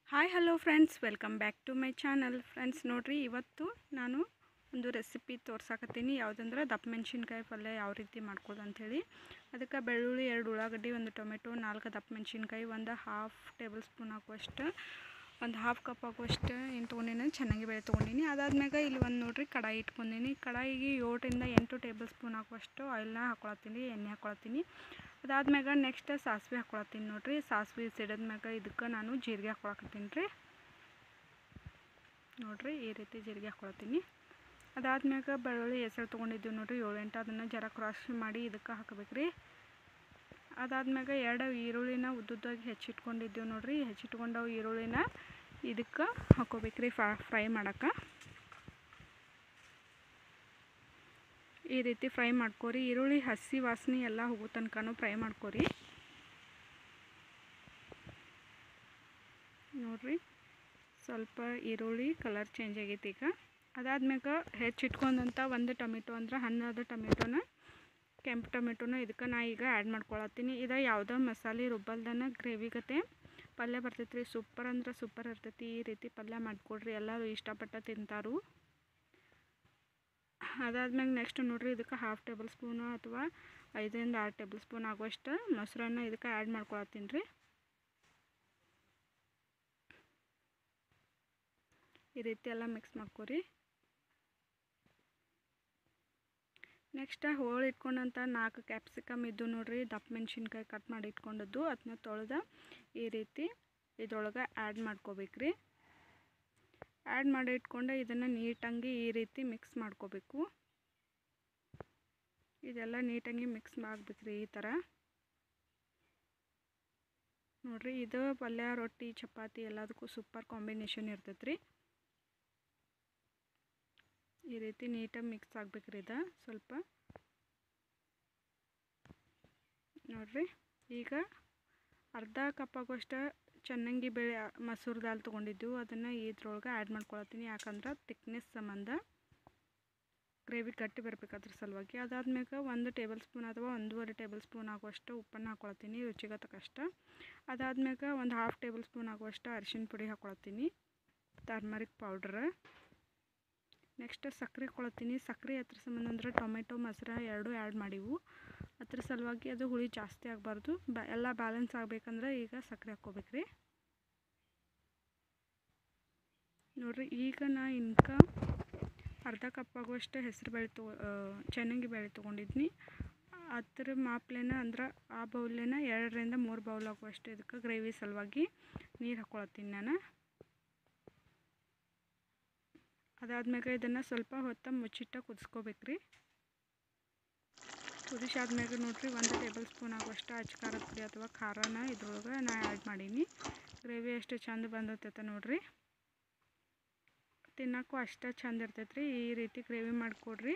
hi hello friends welcome back to my channel friends ನೋಡಿರಿ ಇವತ್ತು ನಾನು ಒಂದು ರೆಸಿಪಿ ತೋರ್ಸಾಕತ್ತೀನಿ ಯಾವುದಂದ್ರೆ ದಪ್ಪ ಮೆಣಸಿನ್ಕಾಯಿ ಪಲ್ಯ ಯಾವ ರೀತಿ ಮಾಡ್ಕೋದು ಅಂಥೇಳಿ ಅದಕ್ಕೆ ಬೆಳ್ಳುಳ್ಳಿ ಎರಡು ಉಳ್ಳಾಗಡ್ಡಿ ಒಂದು ಟೊಮೆಟೊ ನಾಲ್ಕು ದಪ್ಪ ಮೆಣಸಿನ್ಕಾಯಿ ಒಂದು ಹಾಫ್ ಟೇಬಲ್ ಸ್ಪೂನ್ ಹಾಕುವಷ್ಟು ಒಂದು ಹಾಫ್ ಕಪ್ ಆಗುವಷ್ಟು ಏನು ತೊಗೊಂಡಿನಿ ಚೆನ್ನಾಗಿ ಬೇಳೆ ತೊಗೊಂಡಿನಿ ಅದಾದ್ಮ್ಯಾಗ ಇಲ್ಲಿ ಒಂದು ನೋಡ್ರಿ ಕಡಾಯಿ ಇಟ್ಕೊಂಡಿನಿ ಕಡಾಯಿಗೆ ಏಳರಿಂದ ಎಂಟು ಟೇಬಲ್ ಸ್ಪೂನ್ ಹಾಕುವಷ್ಟು ಆಯಿಲ್ನ ಹಾಕೊಳತ್ತೀನಿ ಎಣ್ಣೆ ಹಾಕೊಳತ್ತೀನಿ ಅದಾದ್ಮ್ಯಾಗ ನೆಕ್ಸ್ಟ್ ಸಾಸಿವೆ ಹಾಕೊಳತ್ತೀನಿ ನೋಡ್ರಿ ಸಾಸಿವೆ ಸಿಡದ್ಮ್ಯಾಗ ಇದಕ್ಕೆ ನಾನು ಜೀರಿಗೆ ಹಾಕೊಳಕತ್ತೀನಿ ರೀ ನೋಡ್ರಿ ಈ ರೀತಿ ಜೀರಿಗೆ ಹಾಕೊಳತ್ತೀನಿ ಅದಾದ್ಮ್ಯಾಗ ಬೆಳ್ಳುಳ್ಳಿ ಹೆಸರು ತೊಗೊಂಡಿದ್ದೀವಿ ನೋಡ್ರಿ ಏಳು ಎಂಟು ಅದನ್ನು ಜರ ಕ್ರಾಸ್ ಮಾಡಿ ಇದಕ್ಕೆ ಹಾಕಬೇಕು ರೀ ಅದಾದ್ಮ್ಯಾಗ ಎರಡು ಈರುಳ್ಳಿನ ಉದ್ದುದ್ದಾಗಿ ಹೆಚ್ಚಿಟ್ಕೊಂಡಿದ್ದೀವಿ ನೋಡ್ರಿ ಹೆಚ್ಚಿಟ್ಕೊಂಡವು ಈರುಳ್ಳಿನ ಇದಕ್ಕೆ ಹಾಕೋಬೇಕ್ರಿ ಫ್ರೈ ಮಾಡಕ್ಕೆ ಈ ರೀತಿ ಫ್ರೈ ಮಾಡ್ಕೊರಿ ಈರುಳ್ಳಿ ಹಸಿ ವಾಸನೆ ಎಲ್ಲ ಹೋಗೋ ತನಕನೂ ಫ್ರೈ ಮಾಡ್ಕೊರಿ ನೋಡ್ರಿ ಸ್ವಲ್ಪ ಈರುಳ್ಳಿ ಕಲರ್ ಚೇಂಜ್ ಆಗೈತಿ ಈಗ ಅದಾದ್ಮ್ಯಾಗ ಹೆಚ್ಚಿಟ್ಕೊಂಡಂಥ ಒಂದು ಟೊಮೆಟೊ ಅಂದ್ರೆ ಹಣ್ಣಾದ ಟೊಮೆಟೊನ ಕೆಂಪು ಟೊಮೆಟೊನ ಇದಕ್ಕೆ ನಾ ಈಗ ಆ್ಯಡ್ ಮಾಡ್ಕೊಳತ್ತೀನಿ ಇದು ಯಾವುದೋ ಮಸಾಲೆ ರುಬ್ಬಲ್ದನ ಗ್ರೇವಿ ಗತೆ ಪಲ್ಯ ಬರ್ತೈತೆ ರೀ ಸೂಪರ್ ಅಂದ್ರೆ ಸೂಪರ್ ಇರ್ತೈತಿ ಈ ರೀತಿ ಪಲ್ಯ ಮಾಡಿಕೊಡ್ರಿ ಎಲ್ಲರೂ ಇಷ್ಟಪಟ್ಟು ತಿಂತಾರು ಅದಾದ್ಮ್ಯಾಗ ನೆಕ್ಸ್ಟ್ ನೋಡ್ರಿ ಇದಕ್ಕೆ ಹಾಫ್ ಟೇಬಲ್ ಸ್ಪೂನು ಅಥವಾ ಐದರಿಂದ ಆರು ಟೇಬಲ್ ಸ್ಪೂನ್ ಆಗುವಷ್ಟು ಮೊಸರನ್ನ ಇದಕ್ಕೆ ಆ್ಯಡ್ ಮಾಡ್ಕೊಳತ್ತೀನಿ ರೀ ಈ ರೀತಿ ಎಲ್ಲ ಮಿಕ್ಸ್ ಮಾಡ್ಕೊರಿ ನೆಕ್ಸ್ಟ್ ಹೋಳು ಇಟ್ಕೊಂಡಂಥ ನಾಲ್ಕು ಕ್ಯಾಪ್ಸಿಕಮ್ ಇದ್ದು ನೋಡ್ರಿ ದಪ್ಪ ಮೆಣಸಿನ್ಕಾಯಿ ಕಟ್ ಮಾಡಿ ಇಟ್ಕೊಂಡದ್ದು ಅದನ್ನ ತೊಳೆದ ಈ ರೀತಿ ಇದ್ರೊಳಗೆ ಆ್ಯಡ್ ಮಾಡ್ಕೋಬೇಕ್ರಿ ಆ್ಯಡ್ ಮಾಡಿ ಇಟ್ಕೊಂಡು ಇದನ್ನು ನೀಟಾಗಿ ಈ ರೀತಿ ಮಿಕ್ಸ್ ಮಾಡ್ಕೋಬೇಕು ಇದೆಲ್ಲ ನೀಟಾಗಿ ಮಿಕ್ಸ್ ಆಗ್ಬೇಕ್ರಿ ಈ ಥರ ನೋಡ್ರಿ ಇದು ಪಲ್ಯ ರೊಟ್ಟಿ ಚಪಾತಿ ಎಲ್ಲದಕ್ಕೂ ಸೂಪರ್ ಕಾಂಬಿನೇಷನ್ ಇರ್ತೈತೆ ರೀ ಈ ರೀತಿ ನೀಟಾಗಿ ಮಿಕ್ಸ್ ಆಗ್ಬೇಕ್ರಿ ಇದು ಸ್ವಲ್ಪ ನೋಡ್ರಿ ಈಗ ಅರ್ಧ ಕಪ್ ಆಗೋಷ್ಟು ಚೆನ್ನಾಗಿ ಬೇಳೆ ಮಸೂರು ದಾಲ್ ತೊಗೊಂಡಿದ್ದೆವು ಅದನ್ನು ಇದ್ರೊಳಗೆ ಆ್ಯಡ್ ಮಾಡ್ಕೊಳತ್ತೀನಿ ಯಾಕಂದ್ರೆ ತಿಕ್ನೆಸ್ ಸಂಬಂಧ ಗ್ರೇವಿ ಗಟ್ಟಿ ಬರ್ಬೇಕು ಅದ್ರ ಸಲುವಾಗಿ ಅದಾದ್ಮ್ಯಾಗ ಒಂದು ಟೇಬಲ್ ಸ್ಪೂನ್ ಅಥವಾ ಒಂದೂವರೆ ಟೇಬಲ್ ಸ್ಪೂನ್ ಆಗುವಷ್ಟು ಉಪ್ಪನ್ನು ಹಾಕೊಳತ್ತೀನಿ ರುಚಿಗೆ ತಕ್ಕಷ್ಟು ಅದಾದ್ಮ್ಯಾಗ ಒಂದು ಹಾಫ್ ಟೇಬಲ್ ಸ್ಪೂನ್ ಆಗುವಷ್ಟು ಅರಿಶಿನ ಪುಡಿ ಹಾಕೊಳತ್ತೀನಿ ಟರ್ಮರಿಕ್ ಪೌಡ್ರ್ ನೆಕ್ಸ್ಟ್ ಸಕ್ಕರೆ ಕೊಳತ್ತೀನಿ ಸಕ್ಕರೆ ಅದ್ರ ಸಂಬಂಧ ಅಂದ್ರೆ ಟೊಮೆಟೊ ಮೊಸರು ಎರಡೂ ಆ್ಯಡ್ ಮಾಡಿವು ಅದ್ರ ಸಲುವಾಗಿ ಅದು ಹುಳಿ ಜಾಸ್ತಿ ಆಗಬಾರ್ದು ಬ ಎಲ್ಲ ಬ್ಯಾಲೆನ್ಸ್ ಆಗಬೇಕಂದ್ರೆ ಈಗ ಸಕ್ಕರೆ ಹಾಕ್ಕೋಬೇಕ್ರಿ ನೋಡ್ರಿ ಈಗ ನಾ ಇನ್ಕ ಅರ್ಧ ಕಪ್ ಆಗುವಷ್ಟು ಹೆಸರು ಬೇಳೆ ತಗೊ ಚೆನ್ನಾಗಿ ಬೇಳೆ ತೊಗೊಂಡಿದ್ನಿ ಅದ್ರ ಮಾಪ್ಲೆನ ಅಂದ್ರೆ ಆ ಬೌಲ್ಲೇನ ಎರಡರಿಂದ ಮೂರು ಬೌಲ್ ಆಗುವಷ್ಟು ಇದಕ್ಕೆ ಗ್ರೇವಿ ಸಲುವಾಗಿ ನೀರು ಹಾಕ್ಕೊಳತ್ತೀನಿ ನಾನು ಅದಾದ್ಮ್ಯಾಗ ಇದನ್ನು ಸ್ವಲ್ಪ ಹೊತ್ತ ಮುಚ್ಚಿಟ್ಟ ಕುದಿಸ್ಕೋಬೇಕ್ರಿ ಕುದಿಸಾದ್ಮ್ಯಾಗ ನೋಡ್ರಿ ಒಂದು ಟೇಬಲ್ ಸ್ಪೂನ್ ಆಗುವಷ್ಟು ಅಚ್ಚ ಖಾರದ ಪುಡಿ ಅಥವಾ ಖಾರನ ಇದ್ರೊಳಗೆ ನಾ ಆ್ಯಡ್ ಮಾಡೀನಿ ಗ್ರೇವಿ ಎಷ್ಟು ಚಂದ ಬಂದೈತೆ ನೋಡ್ರಿ ತಿನ್ನೋಕ್ಕೂ ಅಷ್ಟೇ ಚಂದ ಇರ್ತೈತೆ ಈ ರೀತಿ ಗ್ರೇವಿ ಮಾಡಿಕೊಡ್ರಿ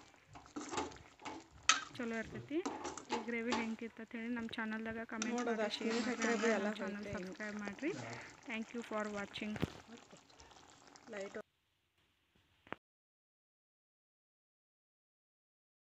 ಚಲೋ ಇರ್ತೈತಿ ಈ ಗ್ರೇವಿ ಹೆಂಗಿರ್ತೈತೆ ಹೇಳಿ ನಮ್ಮ ಚಾನಲ್ದಾಗ ಕಮೆಂಟ್ ಮಾಡಿ ಶೇರ್ ಮಾಡಿ ಚಾನಲ್ ಸಬ್ಸ್ಕ್ರೈಬ್ ಮಾಡಿರಿ thank you for watching light